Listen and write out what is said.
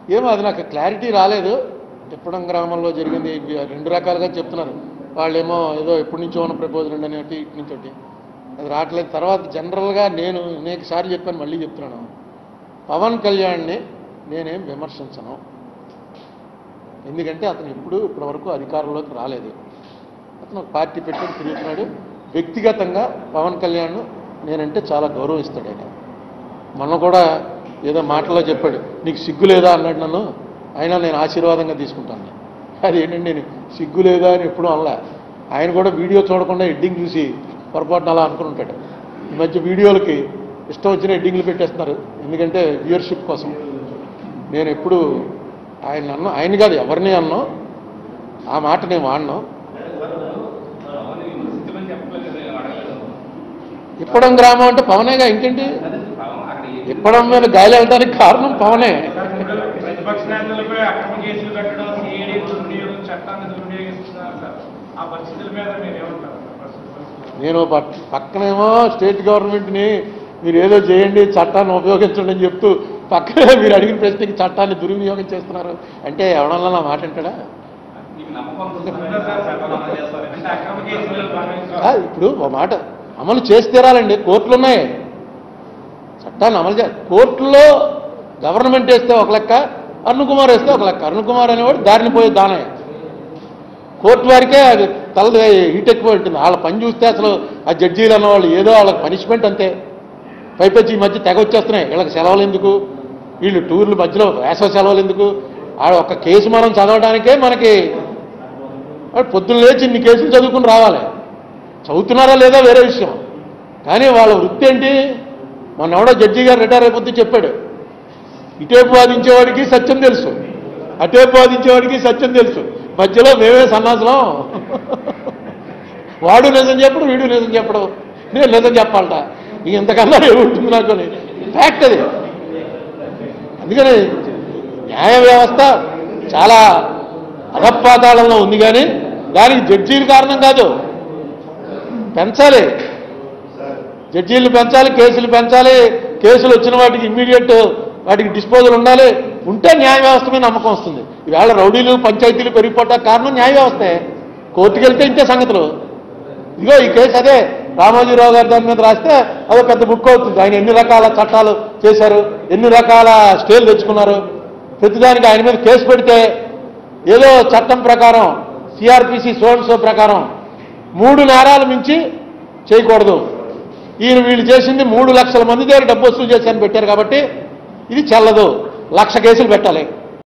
ఏమో అది నాకు క్లారిటీ రాలేదు తిప్పడం గ్రామంలో జరిగింది ఇవి రెండు రకాలుగా చెప్తున్నారు వాళ్ళేమో ఏదో ఎప్పటి నుంచో ఉన్న ప్రపోజల్ ఉండని ఒకటి ఇటు నుంచి ఒకటి అది రావట్లేదు తర్వాత జనరల్గా నేను అనేక సార్లు చెప్పాను మళ్ళీ చెప్తున్నాను పవన్ కళ్యాణ్ని నేనేం విమర్శించను ఎందుకంటే అతను ఎప్పుడు ఇప్పటివరకు అధికారంలోకి రాలేదు అతను ఒక పార్టీ పెట్టుకుని తిరుగుతున్నాడు వ్యక్తిగతంగా పవన్ కళ్యాణ్ నేనంటే చాలా గౌరవిస్తాడు ఆయన మొన్న కూడా ఏదో మాటలో చెప్పాడు నీకు సిగ్గు లేదా అన్నాడు నన్ను అయినా నేను ఆశీర్వాదంగా తీసుకుంటాను అది ఏంటంటే నేను సిగ్గు లేదా అని ఎప్పుడూ అనలే ఆయన కూడా వీడియో చూడకుండా ఎడ్డింగ్ చూసి పొరపాటున అలా అనుకుని ఉంటాడు ఈ మధ్య వీడియోలకి ఇష్టం వచ్చిన ఎడ్డింగ్లు పెట్టేస్తున్నారు ఎందుకంటే వ్యూయర్షిప్ కోసం నేను ఎప్పుడు ఆయన అన్న ఆయన కాదు ఎవరిని అన్నా ఆ మాట నేను వాడినాం ఇప్పడం గ్రామం అంటే పవనేగా ఇంకేంటి ఇప్పడం మీద గాలి వెళ్ళడానికి కారణం పవనే ప్రతిపక్ష నేతలపై అక్రమ కేసులు కట్టడం సిఐడి దుర్వినియోగం చట్టాన్ని దుర్వినియోగిస్తున్నారు సార్ ఆ పరిస్థితుల మీద మీరు ఏమంటారు సార్ ప్రస్తుత పరిస్థితుల్లో? నేను పక్- పక్కనేమో స్టేట్ గవర్నమెంట్ని మీరు ఏదో చేయండి చట్టాన్ని ఉపయోగించండి అని చెప్తూ పక్కనే మీరు అడిగిన ప్రశ్నకి చట్టాన్ని దుర్వినియోగం చేస్తున్నారు అంటే ఎవడన్నా నా మాట అంటాడా మీకు నమ్మకం ఉందా సార్ చట్టాలు అమలు చేస్తారని? అంటే అక్రమ కేసులు భావించారు కాదు, ఇప్పుడు ఒక మాట అమలు చేసి తీరాలండి కోర్టులు ఉన్నాయి చట్టాన్ని అమలు చే కోర్టులో గవర్నమెంట్ వేస్తే ఒక లెక్క అరుణ్ కుమార్ వేస్తే ఒక లెక్క అరుణ్ కుమార్ అనేవాడు దారిని పోయే దానయ్య కోర్టు వారికే అది తల హీట్ ఎక్కువ ఉంటుంది వాళ్ళ పని చూస్తే అసలు ఆ జడ్జీలు అన్నవాళ్ళు ఏదో వాళ్ళకి పనిష్మెంట్ అంతే పైపచ్చి ఈ మధ్య తెగ వచ్చేస్తున్నాయి వీళ్ళకి సెలవులు ఎందుకు వీళ్ళు టూర్లు మధ్యలో వేసవ సెలవులు ఎందుకు ఆ ఒక కేసు మనం చదవడానికే మనకి వాడు పొద్దున్న లేచి ఇన్ని కేసులు చదువుకుని రావాలి చదువుతున్నారా లేదా వేరే విషయం కానీ వాళ్ళ వృత్తి ఏంటి మన ఎవడో జడ్జి గారు రిటైర్ అయిపోతే చెప్పాడు ఇటేపు వాదించేవాడికి సత్యం తెలుసు అటేపు వాదించేవాడికి సత్యం తెలుసు మధ్యలో మేమే సన్నాసులం వాడు నిజం చెప్పడు వీడు నిజం చెప్పడు నేను నిజం చెప్పాలట ఇక ఇంతకన్నా ఏముంటుంది నాకు అని ఫ్యాక్ట్ అది అందుకని న్యాయ వ్యవస్థ చాలా అధపాతాళంలో ఉంది కానీ దానికి జడ్జీలు కారణం కాదు పెంచాలి జడ్జీలు పెంచాలి కేసులు పెంచాలి కేసులు వచ్చిన వాటికి ఇమ్మీడియట్ వాటికి డిస్పోజల్ ఉండాలి ఉంటే న్యాయ వ్యవస్థ మీద నమ్మకం వస్తుంది ఈవేళ రౌడీలు పంచాయతీలు పెరిగిపోవటానికి కారణం న్యాయ వ్యవస్థే కోర్టుకు వెళ్తే ఇంతే సంగతులు ఇదిగో ఈ కేసు అదే రామోజీరావు గారు దాని మీద రాస్తే అదో పెద్ద బుక్ అవుతుంది ఆయన ఎన్ని రకాల చట్టాలు చేశారు ఎన్ని రకాల స్టేలు తెచ్చుకున్నారు ప్రతిదానికి ఆయన మీద కేసు పెడితే ఏదో చట్టం ప్రకారం సిఆర్పిసి సోన్సో ప్రకారం మూడు నేరాలు మించి చేయకూడదు ఈయన వీళ్ళు చేసింది మూడు లక్షల మంది దగ్గర డబ్బు వసూలు చేశారని పెట్టారు కాబట్టి ఇది చెల్లదు లక్ష కేసులు పెట్టాలి